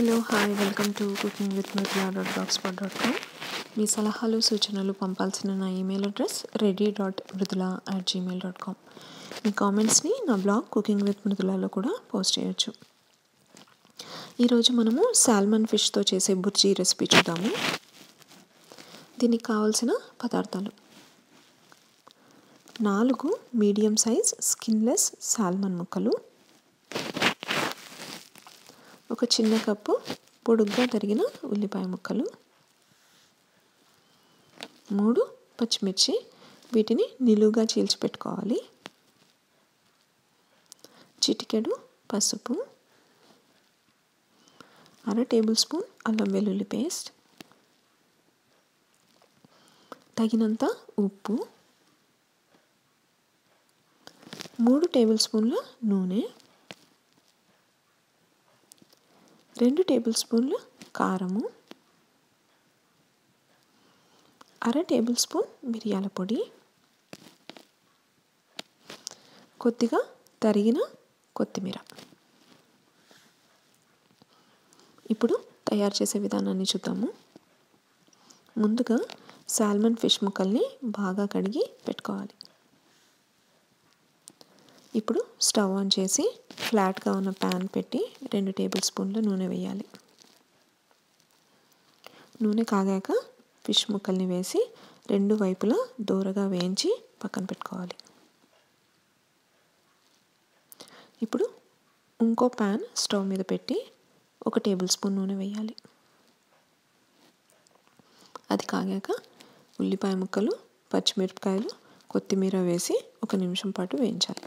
hello hi welcome to cooking with Mridula dot blog spot dot com మీ సలహాలు సూచనలు పంపాల్సిన నా email address ready dot Mridula at Gmail dot com మీ కామెంట్స్ని నా బ్లాగ్ కుకింగ్ విత్ మృదులాలో కూడా పోస్ట్ చేయొచ్చు ఈరోజు మనము సాల్మన్ ఫిష్తో చేసే బుర్జీ రెసిపీ చూద్దాము దీనికి కావాల్సిన పదార్థాలు నాలుగు మీడియం సైజ్ స్కిన్లెస్ సాల్మన్ ముక్కలు ఒక చిన్న కప్పు పొడుగ్గా తరిగిన ఉల్లిపాయ ముక్కలు మూడు పచ్చిమిర్చి వీటిని నిలువుగా చీల్చి పెట్టుకోవాలి చిటికెడు పసుపు అర టేబుల్ స్పూన్ అల్లం వెల్లుల్లి పేస్ట్ తగినంత ఉప్పు మూడు టేబుల్ స్పూన్ల నూనె రెండు టేబుల్ స్పూన్లు కారము అర టేబుల్ స్పూన్ మిరియాల పొడి కొద్దిగా తరిగిన కొత్తిమీర ఇప్పుడు తయారు చేసే విధానాన్ని చూద్దాము ముందుగా సాల్మన్ ఫిష్ ముక్కల్ని బాగా కడిగి పెట్టుకోవాలి ఇప్పుడు స్టవ్ ఆన్ చేసి ఫ్లాట్గా ఉన్న ప్యాన్ పెట్టి రెండు టేబుల్ స్పూన్ల నూనె వేయాలి నూనె కాగాక ఫిష్ ముక్కల్ని వేసి రెండు వైపులా దూరగా వేయించి పక్కన పెట్టుకోవాలి ఇప్పుడు ఇంకో ప్యాన్ స్టవ్ మీద పెట్టి ఒక టేబుల్ స్పూన్ నూనె వేయాలి అది కాగాక ఉల్లిపాయ ముక్కలు పచ్చిమిరపకాయలు కొత్తిమీర వేసి ఒక నిమిషం పాటు వేయించాలి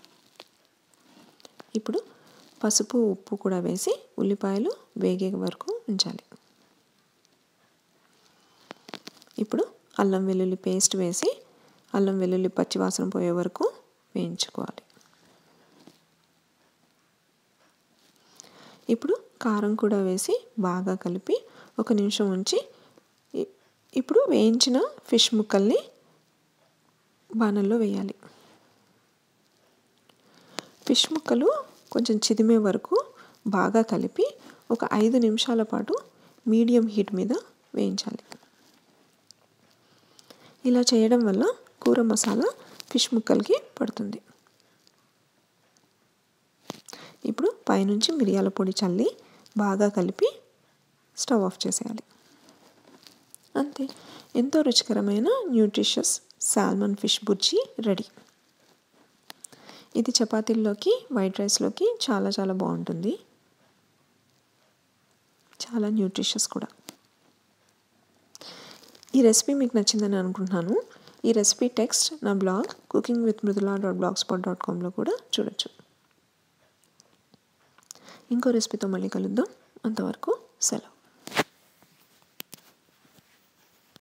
ఇప్పుడు పసుపు ఉప్పు కూడా వేసి ఉల్లిపాయలు వేగే వరకు ఉంచాలి ఇప్పుడు అల్లం వెల్లుల్లి పేస్ట్ వేసి అల్లం వెల్లుల్లి పచ్చివాసన పోయే వరకు వేయించుకోవాలి ఇప్పుడు కారం కూడా వేసి బాగా కలిపి ఒక నిమిషం ఉంచి ఇప్పుడు వేయించిన ఫిష్ ముక్కల్ని బాణల్లో వేయాలి ఫిష్ ముక్కలు కొంచెం చిదిమే వరకు బాగా కలిపి ఒక ఐదు నిమిషాల పాటు మీడియం హీట్ మీద వేయించాలి ఇలా చేయడం వల్ల కూర మసాలా ఫిష్ ముక్కలకి పడుతుంది ఇప్పుడు పైనుంచి మిరియాల పొడి చల్లి బాగా కలిపి స్టవ్ ఆఫ్ చేసేయాలి అంతే ఎంతో రుచికరమైన న్యూట్రిషియస్ సాల్మన్ ఫిష్ బుజ్జి రెడీ ఇది చపాతీల్లోకి వైట్ రైస్లోకి చాలా చాలా బాగుంటుంది చాలా న్యూట్రిషియస్ కూడా ఈ రెసిపీ మీకు నచ్చిందని అనుకుంటున్నాను ఈ రెసిపీ టెక్స్ట్ నా blog cooking with Mridula dot blog spot dot కామ్లో కూడా చూడొచ్చు ఇంకో రెసిపీతో మళ్ళీ కలుద్దాం అంతవరకు సెలవు